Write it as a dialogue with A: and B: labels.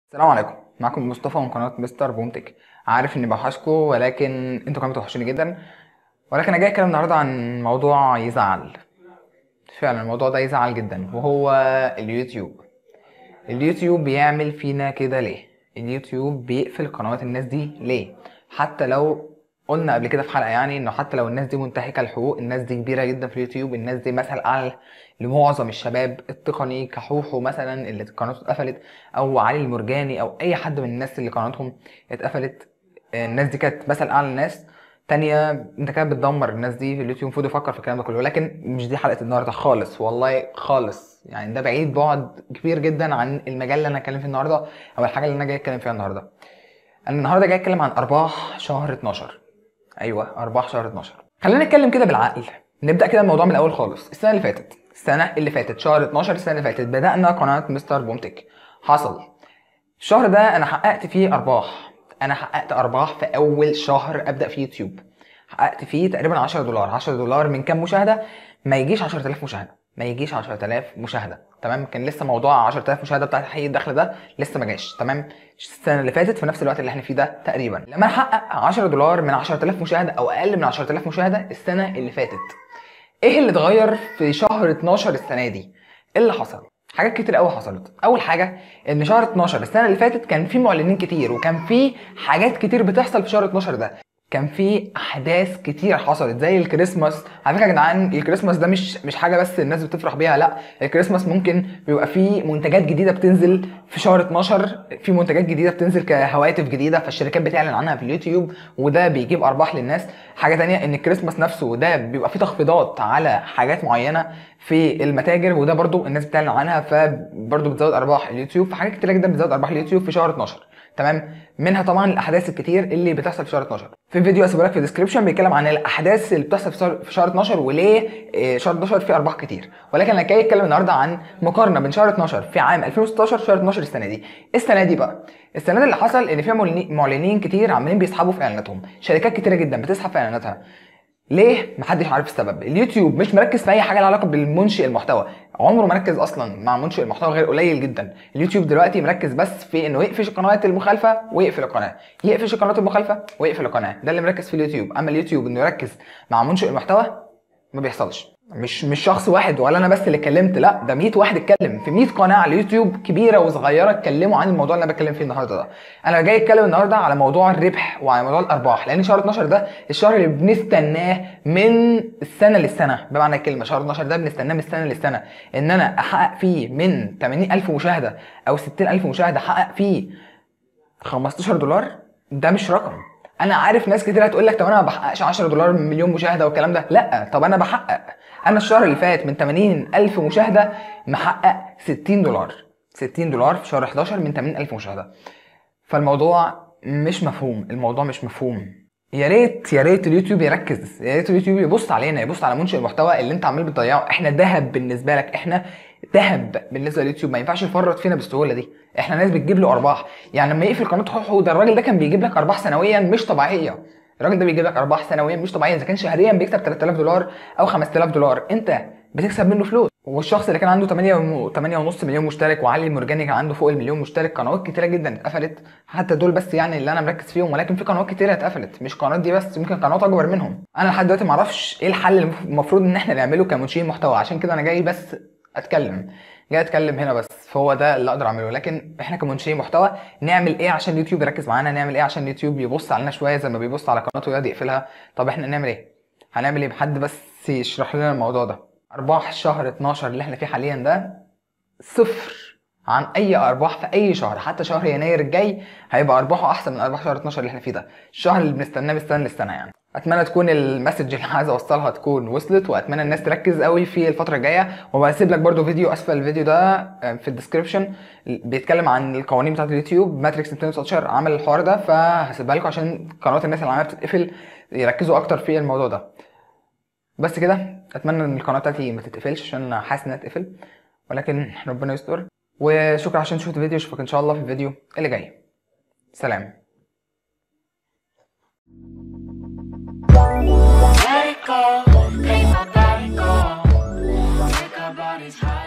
A: السلام عليكم معكم مصطفى من قناة مستر بومتك عارف اني بوحشكم ولكن انتوا كمان بتوحشوني جدا ولكن انا جاي اتكلم النهارده عن موضوع يزعل فعلا الموضوع ده يزعل جدا وهو اليوتيوب اليوتيوب بيعمل فينا كده ليه اليوتيوب بيقفل قنوات الناس دي ليه حتى لو قلنا قبل كده في حلقه يعني انه حتى لو الناس دي منتهكه الحقوق الناس دي كبيره جدا في اليوتيوب الناس دي مثل اعلى لمعظم الشباب التقني كحوحو مثلا اللي قناته اتقفلت او علي المرجاني او اي حد من الناس اللي قناتهم اتقفلت الناس دي كانت مثل اعلى الناس تانية انت كده بتدمر الناس دي في اليوتيوب المفروض يفكر في الكلام ده كله ولكن مش دي حلقه النهارده خالص والله خالص يعني ده بعيد بعد كبير جدا عن المجال اللي انا هتكلم فيه النهارده او الحاجه اللي انا جاي اتكلم فيها النهارده انا النهارده جاي اتكلم عن ارباح شهر 12 ايوه ارباح شهر 12 خلينا نتكلم كده بالعقل نبدا كده الموضوع من الاول خالص السنه اللي فاتت السنه اللي فاتت شهر 12 السنه اللي فاتت بدانا قناه مستر بومتك حصل الشهر ده انا حققت فيه ارباح انا حققت ارباح في اول شهر ابدا في يوتيوب حققت فيه تقريبا 10 دولار 10 دولار من كام مشاهده ما يجيش 10000 مشاهده ما يجيش 10000 مشاهده تمام كان لسه موضوع 10000 مشاهده بتاع تحقيق الدخل ده لسه ما جاش تمام السنه اللي فاتت في نفس الوقت اللي احنا فيه ده تقريبا لما نحقق 10 دولار من 10000 مشاهده او اقل من 10000 مشاهده السنه اللي فاتت ايه اللي اتغير في شهر 12 السنه دي ايه اللي حصل حاجات كتير قوي حصلت اول حاجه ان شهر 12 السنه اللي فاتت كان في معلنين كتير وكان في حاجات كتير بتحصل في شهر 12 ده كان في احداث كتير حصلت زي الكريسماس على فكره يا جدعان الكريسماس ده مش مش حاجه بس الناس بتفرح بيها لا الكريسماس ممكن بيبقى فيه منتجات جديده بتنزل في شهر 12 في منتجات جديده بتنزل كهواتف جديده فالشركات بتعلن عنها في اليوتيوب وده بيجيب ارباح للناس حاجه تانية ان الكريسماس نفسه ده بيبقى فيه تخفيضات على حاجات معينه في المتاجر وده برضو الناس بتعلن عنها فبرضو بتزود ارباح اليوتيوب فحاجات كتيره جدا بتزود ارباح اليوتيوب في شهر 12 تمام منها طبعا الاحداث الكتير اللي بتحصل في شهر 12 في فيديو اسيبه لك في الديسكربشن بيتكلم عن الاحداث اللي بتحصل في شهر 12 وليه شهر 12 فيه ارباح كتير ولكن انا جاي اتكلم النهارده عن مقارنه بين شهر 12 في عام 2016 وشهر 12 السنه دي السنه دي بقى السنه دي اللي حصل ان فيها معلنين كتير عمالين بيسحبوا في اعلاناتهم شركات كتيره جدا بتسحب في اعلاناتها ليه؟ محدش عارف السبب، اليوتيوب مش مركز في اي حاجه لها علاقه بالمنشئ المحتوى، عمره ما ركز اصلا مع منشئ المحتوى غير قليل جدا، اليوتيوب دلوقتي مركز بس في انه يقفش القنوات المخالفه ويقفل القناه، يقفش القنوات المخالفه ويقفل القناه، ده اللي مركز في اليوتيوب، اما اليوتيوب انه يركز مع منشئ المحتوى ما بيحصلش. مش مش شخص واحد ولا انا بس اللي اتكلمت لا ده 100 واحد اتكلم في 100 قناه على اليوتيوب كبيره وصغيره اتكلموا عن الموضوع اللي انا بتكلم فيه النهارده ده انا جاي اتكلم النهارده على موضوع الربح وعلى موضوع الارباح لان شهر 12 ده الشهر اللي بنستناه من السنه للسنه بمعنى الكلمه شهر 12 ده بنستناه من السنه للسنه ان انا احقق فيه من 80000 مشاهده او 60000 مشاهده احقق فيه 15 دولار ده مش رقم انا عارف ناس كتير هتقول لك طب انا ما بحققش 10 دولار من مليون مشاهده والكلام ده لا طب انا بحقق انا الشهر اللي فات من 80 الف مشاهده محقق 60 دولار 60 دولار في شهر 11 من 80 الف مشاهده فالموضوع مش مفهوم الموضوع مش مفهوم يا ريت يا ريت اليوتيوب يركز يا ريت اليوتيوب يبص علينا يبص على منشئ المحتوى اللي انت عمال بتضيعه احنا ذهب بالنسبه لك احنا ذهب بالنسبه لليوتيوب ما ينفعش يفرط فينا بالسهوله دي احنا ناس بتجيب له ارباح يعني لما يقفل قناه حوحو ده الراجل ده كان بيجيب لك ارباح سنويا مش طبيعيه الراجل ده بيجيب لك ارباح سنويا مش طبيعيه اذا كان شهريا بيكسب 3000 دولار او 5000 دولار انت بتكسب منه فلوس والشخص اللي كان عنده 8 8 ونص مليون مشترك وعلي المرجاني كان عنده فوق المليون مشترك قنوات كتيره جدا اتقفلت حتى دول بس يعني اللي انا مركز فيهم ولكن في قنوات كتيره اتقفلت مش قنوات دي بس ممكن قنوات اكبر منهم انا لحد دلوقتي ما اعرفش ايه الحل اللي المفروض ان احنا نعمله كمنشئين محتوى عشان كده انا جاي بس اتكلم جاي اتكلم هنا بس فهو ده اللي اقدر اعمله لكن احنا كمنشئين محتوى نعمل ايه عشان اليوتيوب يركز معانا نعمل ايه عشان اليوتيوب يبص علينا شويه زي ما بيبص على قناته ويقعد يقفلها طب احنا نعمل ايه هنعمل ايه حد بس يشرح لنا الموضوع ده ارباح شهر 12 اللي احنا فيه حاليا ده صفر عن اي ارباح في اي شهر حتى شهر يناير الجاي هيبقى ارباحه احسن من ارباح شهر 12 اللي احنا فيه ده الشهر اللي بنستناه من السنه للسنه يعني اتمنى تكون المسج اللي عايز اوصلها تكون وصلت واتمنى الناس تركز قوي في الفتره الجايه وبسيب لك برده فيديو اسفل الفيديو ده في الديسكربشن بيتكلم عن القوانين بتاعه اليوتيوب ماتريكس 219 عمل الحوار ده فهسيبها لكم عشان قنوات الناس اللي عماله بتتقفل يركزوا اكتر في الموضوع ده بس كده اتمنى ان القناه بتاعتي ما تتقفلش عشان حاسس انها تقفل ولكن ربنا يستر وشكرا عشان شفت الفيديو اشوفك ان شاء الله في الفيديو اللي جاي سلام
B: Let it go, make my body go. Take our bodies high.